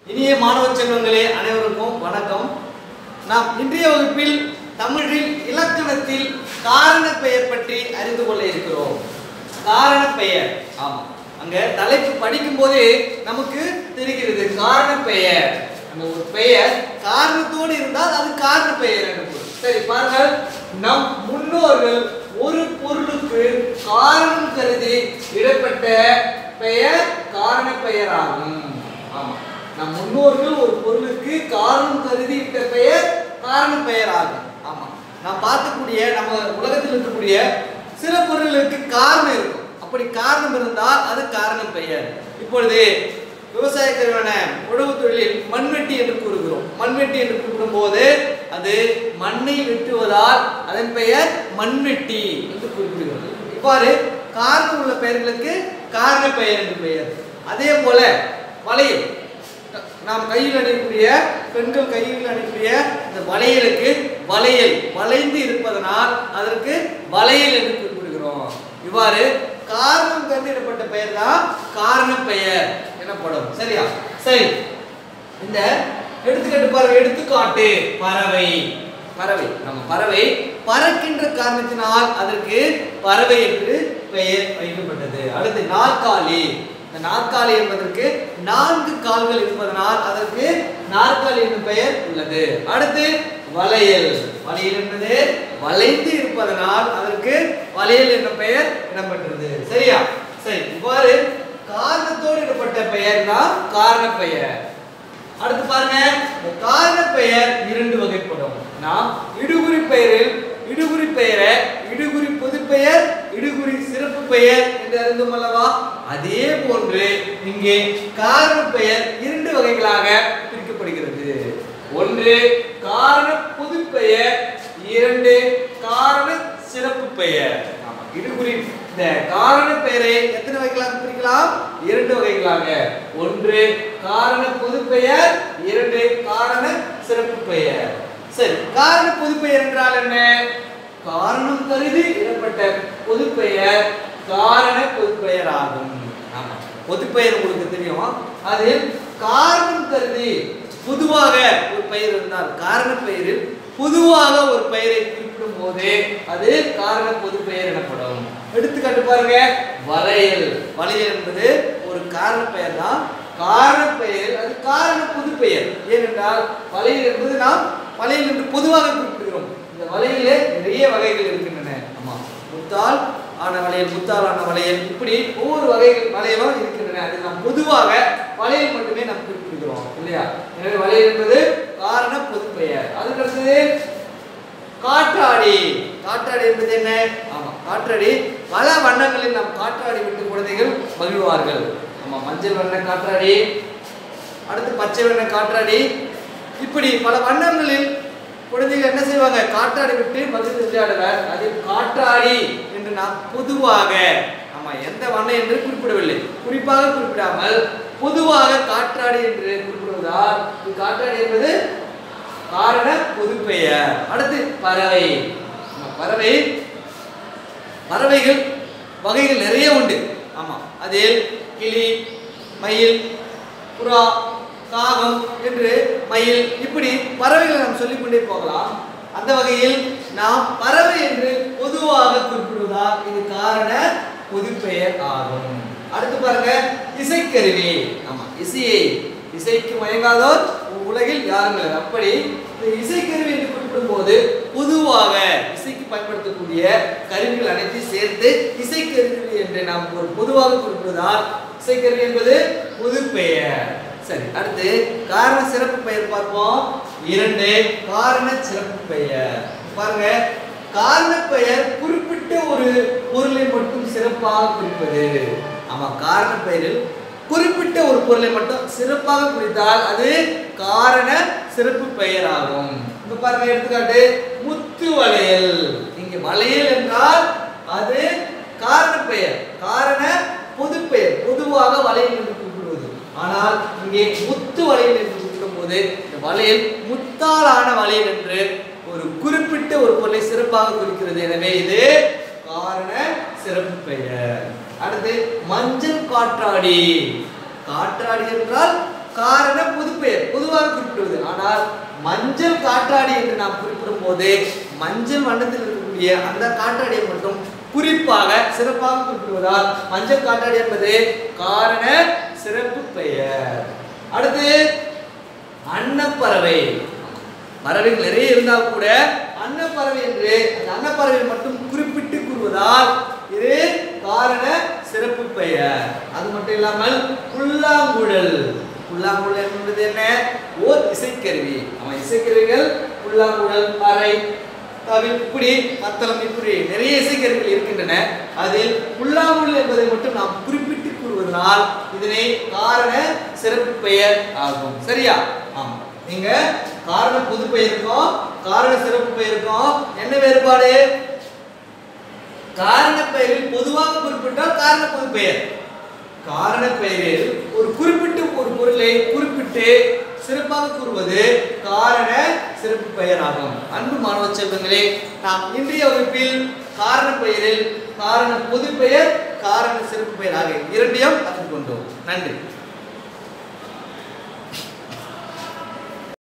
இனிய மாணவ செல்வங்களே அனைவருக்கும் வணக்கம் நாம் இன்றைய வகுப்பில் தமிழில் இலக்கணத்தில் காரண பெயர் பற்றி அறிந்து கொள்ள இருக்கிறோம் காரண பெயர் ஆமா அங்க தலைப்பு படிக்கும் போதே நமக்கு தெரிகிறது காரண பெயர் அந்த ஒரு பெயர் காரணத்தோடு இருந்தால் அது காரண பெயர் என்று பொருள். சரி பாருங்கள் நம் முன்னோர்கள் ஒரு பொருளுக்கு காரணம் கருதி இடப்பட்ட பெயர் காரண பெயராகும் ஆமா நம் முன்னோர்கள் ஒரு பொருளுக்கு காரணம் கருதி இட்ட பெயர் காரண பெயர் ஆகும் ஆமா நாம் பார்க்கக்கூடிய நம்ம உலகத்தில் இருக்கக்கூடிய சில பொருளுக்கு காரணம் இருக்கும் அப்படி காரணம் இருந்தால் அது காரண பெயர் இப்பொழுது விவசாய கருவான உழவு தொழிலில் மண்வெட்டி என்று கூறுகிறோம் மண்வெட்டி என்று கூப்பிடும்போது அது மண்ணை வெட்டுவதால் அதன் பெயர் மண்வெட்டி என்று குறிப்பிடுகிறது இவ்வாறு காரணம் உள்ள பெயர்களுக்கு காரண பெயர் என்று பெயர் அதே போல வளையல் நாம் கையில் அணியக்கூடிய பெண்கள் கையில் அணியக்கூடிய இந்த வளையலுக்கு வளையல் வளைந்து இருப்பதனால் அதற்கு வளையல் என்று குறிப்பிடுகிறோம் இவ்வாறு காரணம் கருதிடப்பட்ட பெயர் தான் காரண பெயர் எனப்படும் சரியா சரி இந்த எடுத்துக்காட்டு பாருங்க எடுத்துக்காட்டு பறவை பறவை நம்ம பறவை பறக்கின்ற காரணத்தினால் அதற்கு பறவை என்று பெயர் வைக்கப்பட்டது அடுத்து நாற்காலி இந்த நாற்காலி என்பதற்கு நான்கு கால்கள் இருப்பதனால் அதற்கு நாற்காலி என்ற பெயர் உள்ளது அடுத்து வளையல் வளையல் என்பது வளைந்து இருப்பதனால் அதற்கு வளையல் என்ற பெயர் இடம்பெற்றது சரியா சரி இவ்வாறு காரணத்தோடு இடப்பட்ட பெயர் தான் காரண பெயர் அடுத்து பாருங்க இந்த காரண பெயர் இரண்டு வகைப்படும் நாம் இடுகுறி பெயரில் இடுகுறி பெயரை இடுகுறி பொதுப்பெயர் இடுகுறி சிறப்பு பெயர் என்று அறிந்தோம் அல்லவா அதே போன்று இங்கே காரண பெயர் இரண்டு வகைகளாக பிரிக்கப்படுகிறது ஒன்று காரண பொதுப்பெயர் இரண்டு காரண சிறப்பு பெயர் ஆமா, இடுகுறி இந்த காரண பெயரை எத்தனை வகைகளாக பிரிக்கலாம் இரண்டு வகைகளாக ஒன்று காரண பொதுப்பெயர் இரண்டு காரண சிறப்பு பெயர் சரி காரண பொதுப்பெயர் என்றால் என்ன காரணம் கருதி இடப்பட்ட பொதுப்பெயர் காரண பொதுப்பெயர் ஆகும் ஆமா பொதுப்பெயர் உங்களுக்கு தெரியும் அது காரணம் கருதி பொதுவாக ஒரு பெயர் இருந்தால் காரண பெயரில் பொதுவாக ஒரு பெயரை குறிப்பிடும் போது அது காரண பொது பெயர் எனப்படும் எடுத்துக்காட்டு பாருங்க வளையல் வளையல் என்பது ஒரு காரண பெயர் தான் காரண பெயர் அது காரண பொது பெயர் ஏனென்றால் வளையல் என்பது நாம் வளையல் என்று பொதுவாக குறிப்பிடுகிறோம் இந்த வளையலே நிறைய வகைகள் இருக்கின்றன ஆமா முத்தால் ஆன வளையல் முத்தால் ஆன வளையல் இப்படி ஒவ்வொரு வகைகள் வளையலும் இருக்கின்றன அது நாம் பொதுவாக வளையல் மட்டுமே நாம் குறிப்பிடுகிறோம் இல்லையா எனவே வளையல் என்பது காரண பொது பெயர் அதுக்கு அடுத்தது காற்றாடி காற்றாடி என்பது என்ன ஆமா காற்றாடி பல வண்ணங்களில் நாம் காற்றாடி விட்டு குழந்தைகள் மகிழ்வார்கள் ஆமா மஞ்சள் வண்ண காற்றாடி அடுத்து பச்சை வண்ண காற்றாடி இப்படி பல வண்ணங்களில் குழந்தைகள் என்ன செய்வாங்க காற்றாடி விட்டு மகிழ்ந்து விளையாடுவர் அது காற்றாடி என்று நாம் பொதுவாக ஆமா எந்த வண்ணம் என்று குறிப்பிடவில்லை குறிப்பாக குறிப்பிடாமல் பொதுவாக காற்றாடி என்று குறிப்பிடுவதால் இது காற்றாடி என்பது காரண பொதுப்பெயர் அடுத்து பறவை ஆமா, பறவை பறவைகள் வகைகள் நிறைய உண்டு ஆமா அதில் கிளி மயில் புறா காகம் என்று மயில் இப்படி பறவைகளை நாம் சொல்லிக்கொண்டே போகலாம் அந்த வகையில் நாம் பறவை என்று பொதுவாக குறிப்பிடுவதால் இது காரண பொதுப்பெயர் ஆகும் அடுத்து பாருங்க இசைக்கருவி ஆமா இசையை இசைக்கு மயங்காதோர் உலகில் யாரும் இல்லை அப்படி இந்த இசைக்கருவி என்று குறிப்பிடும் போது பொதுவாக இசைக்கு பயன்படுத்தக்கூடிய கருவிகள் அனைத்தையும் சேர்த்து இசைக்கருவி என்று நாம் ஒரு பொதுவாக குறிப்பிடுவதால் இசைக்கருவி என்பது பொது பெயர் சரி அடுத்து காரண சிறப்பு பெயர் பார்ப்போம் இரண்டு காரண சிறப்பு பெயர் பாருங்க காரண பெயர் குறிப்பிட்ட ஒரு பொருளை மட்டும் சிறப்பாக குறிப்பது ஆமா காரண பெயரில் குறிப்பிட்ட ஒரு பொருளை மட்டும் சிறப்பாக குறித்தால் அது காரண சிறப்பு பெயர் ஆகும் இப்ப பாருங்க எடுத்துக்காட்டு முத்து வளையல் இங்க வளையல் என்றால் அது காரண பெயர் காரண பொது பெயர் பொதுவாக வளையல் என்று குறிப்பிடுவது ஆனால் இங்கே முத்து வளையல் என்று குறிப்பிடும் போது இந்த வளையல் முத்தாலான வளையல் என்று ஒரு குறிப்பிட்ட ஒரு பொருளை சிறப்பாக குறிக்கிறது எனவே இது காரண சிறப்பு பெயர் அடுத்து மஞ்சள் காற்றாடி காற்றாடி என்றால் காரண பொது குறிப்பிடுவது ஆனால் மஞ்சள் காற்றாடி என்று நாம் குறிப்பிடும் போது மஞ்சள் வண்ணத்தில் இருக்கக்கூடிய அந்த காற்றாடியை மட்டும் குறிப்பாக சிறப்பாக குறிப்பிடுவதால் மஞ்சள் காற்றாடி என்பது காரண சிறப்பு பெயர் அடுத்து அன்னப்பறவை பறவைகள் நிறைய இருந்தால் கூட அன்னப்பறவை என்று அந்த அன்னப்பறவை மட்டும் குறிப்பிட்டு கூறுவதால் இது காரண சிறப்பு பெயர் அது மட்டும் இல்லாமல் புல்லாங்குழல் புல்லாங்குழல் என்பது என்ன ஓர் இசைக்கருவி அவன் இசைக்கருவிகள் புல்லாங்குழல் அறை தவில் இப்படி மத்தளம் இப்படி நிறைய இசைக்கருவிகள் இருக்கின்றன அதில் புல்லாங்குழல் என்பதை மட்டும் நாம் குறிப்பிட்டு கூறுவதனால் இதனை காரண சிறப்பு பெயர் ஆகும் சரியா ஆமா நீங்க காரண பொது பெயருக்கும் காரண சிறப்பு பெயருக்கும் என்ன வேறுபாடு காரண பெயரில் பொதுவாக குறிப்பிட்டால் காரண பொது பெயர் காரண பெயரில் ஒரு குறிப்பிட்ட ஒரு பொருளை குறிப்பிட்டு சிறப்பாக கூறுவது காரண சிறப்பு பெயர் ஆகும் அன்பு மாணவ செல்வங்களே நாம் இன்றைய வகுப்பில் காரண பெயரில் காரண பொது பெயர் காரண சிறப்பு பெயர் ஆகிய இரண்டையும் கற்றுக்கொண்டோம் நன்றி